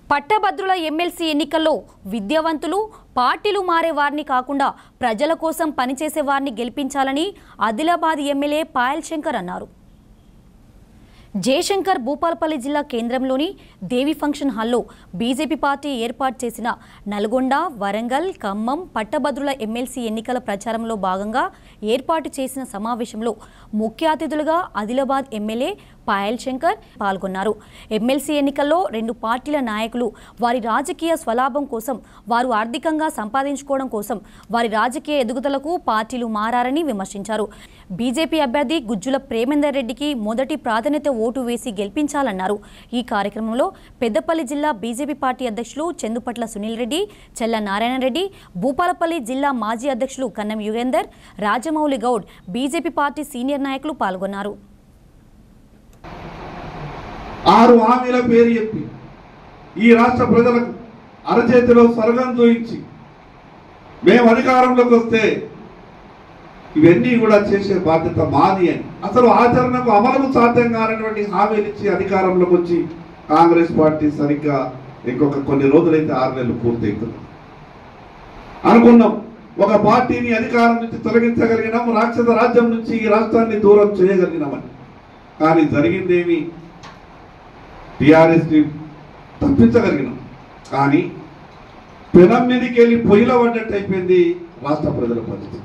పట్టభద్రుల ఎమ్మెల్సీ ఎన్నికల్లో విద్యావంతులు పార్టీలు మారే వారిని కాకుండా ప్రజల కోసం పనిచేసే వారిని గెలిపించాలని ఆదిలాబాద్ ఎమ్మెల్యే పాయల్ శంకర్ అన్నారు జయశంకర్ భూపాలపల్లి జిల్లా కేంద్రంలోని దేవి ఫంక్షన్ హాల్లో బీజేపీ పార్టీ ఏర్పాటు చేసిన నల్గొండ వరంగల్ ఖమ్మం పట్టభద్రుల ఎమ్మెల్సీ ఎన్నికల ప్రచారంలో భాగంగా ఏర్పాటు చేసిన సమావేశంలో ముఖ్య అతిథులుగా ఆదిలాబాద్ ఎమ్మెల్యే పాయల్ శంకర్ పాల్గొన్నారు ఎమ్మెల్సీ ఎన్నికల్లో రెండు పార్టీల నాయకులు వారి రాజకీయ స్వలాభం కోసం వారు ఆర్థికంగా సంపాదించుకోవడం కోసం వారి రాజకీయ ఎదుగుదలకు పార్టీలు మారారని విమర్శించారు బీజేపీ అభ్యర్థి గుజ్జుల ప్రేమేందర్ రెడ్డికి మొదటి ప్రాధాన్యత ఓటు వేసి గెలిపించాలన్నారు ఈ కార్యక్రమంలో పెద్దపల్లి జిల్లా బీజేపీ పార్టీ అధ్యక్షులు చందుపట్ల సునీల్ రెడ్డి చెల్ల నారాయణ రెడ్డి భూపాలపల్లి జిల్లా మాజీ అధ్యక్షులు కన్నం యుగేందర్ రాజమౌళి గౌడ్ బీజేపీ పార్టీ సీనియర్ నాయకులు పాల్గొన్నారు ఆరు హామీల పేరు చెప్పి ఈ రాష్ట్ర ప్రజలకు అరచేతిలో స్వర్గం చూయించి మేము అధికారంలోకి వస్తే ఇవన్నీ కూడా చేసే బాధ్యత మాది అని అసలు ఆచరణకు అమలుకు సాధ్యం కానటువంటి హామీలు ఇచ్చి అధికారంలోకి వచ్చి కాంగ్రెస్ పార్టీ సరిగ్గా ఇంకొక కొన్ని రోజులైతే ఆరు నెలలు పూర్తవుతుంది అనుకున్నాం ఒక పార్టీని అధికారం నుంచి తొలగించగలిగినాం రాక్షస రాజ్యం నుంచి ఈ రాష్ట్రాన్ని దూరం చేయగలిగినామని కానీ జరిగిందేమి టిఆర్ఎస్ని తప్పించగలిగినాం కానీ పెనం మీదకి వెళ్ళి పొయ్యిలో పడ్డట్టు అయిపోయింది రాష్ట్ర ప్రజల పరిస్థితి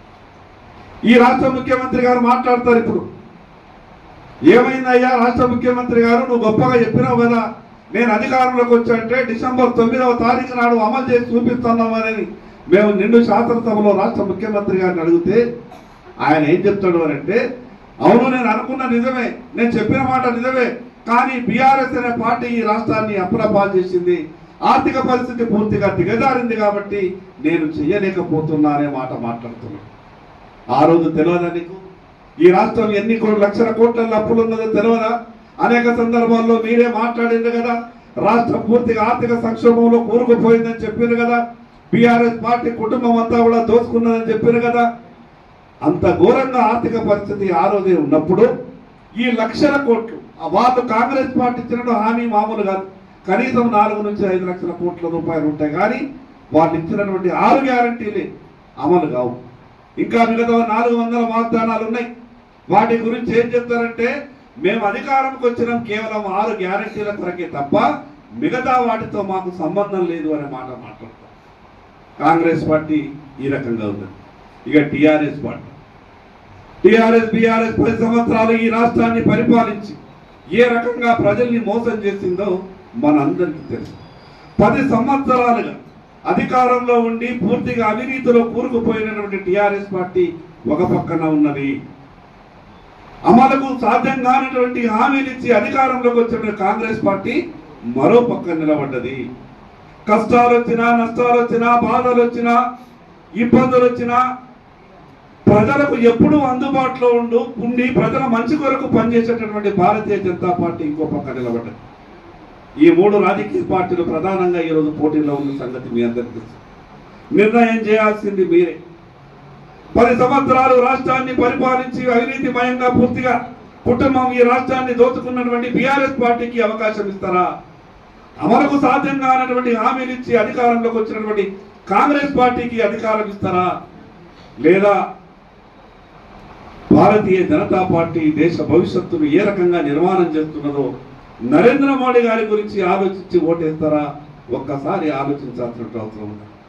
ఈ రాష్ట్ర ముఖ్యమంత్రి గారు మాట్లాడతారు ఇప్పుడు ఏమైందయ్యా రాష్ట్ర ముఖ్యమంత్రి గారు నువ్వు గొప్పగా చెప్పినావు కదా నేను అధికారంలోకి వచ్చాంటే డిసెంబర్ తొమ్మిదవ తారీఖు నాడు అమలు చేసి చూపిస్తున్నామని మేము నిండు శాసనసభలో రాష్ట్ర ముఖ్యమంత్రి గారిని అడిగితే ఆయన ఏం చెప్తాడు అని అంటే అవును నేను అనుకున్న నిజమే నేను చెప్పిన మాట నిజమే కానీ బీఆర్ఎస్ అనే పార్టీ ఈ రాష్ట్రాన్ని అప్రపాలు చేసింది ఆర్థిక పరిస్థితి పూర్తిగా దిగజారింది కాబట్టి నేను చెయ్యలేకపోతున్నా అనే మాట మాట్లాడుతున్నాను ఆ రోజు తెలియదా నీకు ఈ రాష్ట్రం ఎన్ని కోట్ల లక్షల కోట్ల అప్పులు ఉన్నదో తెలియదా అనేక సందర్భాల్లో మీరే మాట్లాడింది కదా రాష్ట్రం పూర్తిగా ఆర్థిక సంక్షోభంలో కూరుకుపోయిందని చెప్పింది కదా బీఆర్ఎస్ పార్టీ కుటుంబం అంతా కూడా దోచుకున్నదని చెప్పారు కదా అంత ఘోరంగా ఆర్థిక పరిస్థితి ఆ రోజే ఉన్నప్పుడు ఈ లక్షల కోట్లు ఆ వాళ్ళు కాంగ్రెస్ పార్టీ ఇచ్చిన హామీ మామూలు కాదు కనీసం నాలుగు నుంచి ఐదు లక్షల కోట్ల రూపాయలు ఉంటాయి కానీ వాళ్ళు ఇచ్చినటువంటి ఆరు గ్యారంటీలే అమలు కావు ఇంకా మిగతా నాలుగు వందల వాగ్దానాలు ఉన్నాయి వాటి గురించి ఏం చెప్తారంటే మేము అధికారంకి వచ్చినాం కేవలం ఆరు గ్యారంటీల కొరకే తప్ప మిగతా వాటితో మాకు సంబంధం లేదు అనే మాట మాట్లాడతాం కాంగ్రెస్ పార్టీ ఈ రకంగా ఉంది ఇక టిఆర్ఎస్ పార్టీ టిఆర్ఎస్ బిఆర్ఎస్ పది సంవత్సరాలు ఈ రాష్ట్రాన్ని పరిపాలించి ఏ రకంగా ప్రజల్ని మోసం చేసిందో మనందరికీ తెలుసు పది సంవత్సరాలుగా అధికారంలో ఉండి పూర్తిగా అవినీతిలో కూరుకుపోయినటువంటి టిఆర్ఎస్ పార్టీ ఒక పక్కన ఉన్నది అమలుకు సాధ్యం కానటువంటి హామీలు ఇచ్చి అధికారంలోకి వచ్చిన కాంగ్రెస్ పార్టీ మరో పక్కన నిలబడ్డది కష్టాలు వచ్చినా నష్టాలు వచ్చినా బాధలు వచ్చినా ఇబ్బందులు వచ్చినా ప్రజలకు ఎప్పుడూ అందుబాటులో ఉండు ఉండి ప్రజల మంచి కొరకు పనిచేసేటటువంటి భారతీయ జనతా పార్టీ ఇంకో పక్క నిలబడ్డది ఈ మూడు రాజకీయ పార్టీలు ప్రధానంగా ఈరోజు పోటీలో ఉన్న సంగతి మీ అందరికీ తెలుసు నిర్ణయం చేయాల్సింది మీరే పది సంవత్సరాలు రాష్ట్రాన్ని పరిపాలించి అవినీతిమయంగా పూర్తిగా కుటుంబం ఈ రాష్ట్రాన్ని దోచుకున్నటువంటి బీఆర్ఎస్ పార్టీకి అవకాశం ఇస్తారా అమలుకు సాధ్యం కానటువంటి హామీలు ఇచ్చి అధికారంలోకి వచ్చినటువంటి కాంగ్రెస్ పార్టీకి అధికారం ఇస్తారా లేదా భారతీయ జనతా పార్టీ దేశ భవిష్యత్తును ఏ రకంగా నిర్మాణం చేస్తున్నదో నరేంద్ర మోడీ గారి గురించి ఆలోచించి ఓటేస్తారా ఒక్కసారి ఆలోచించాల్సిన అవసరం ఉంది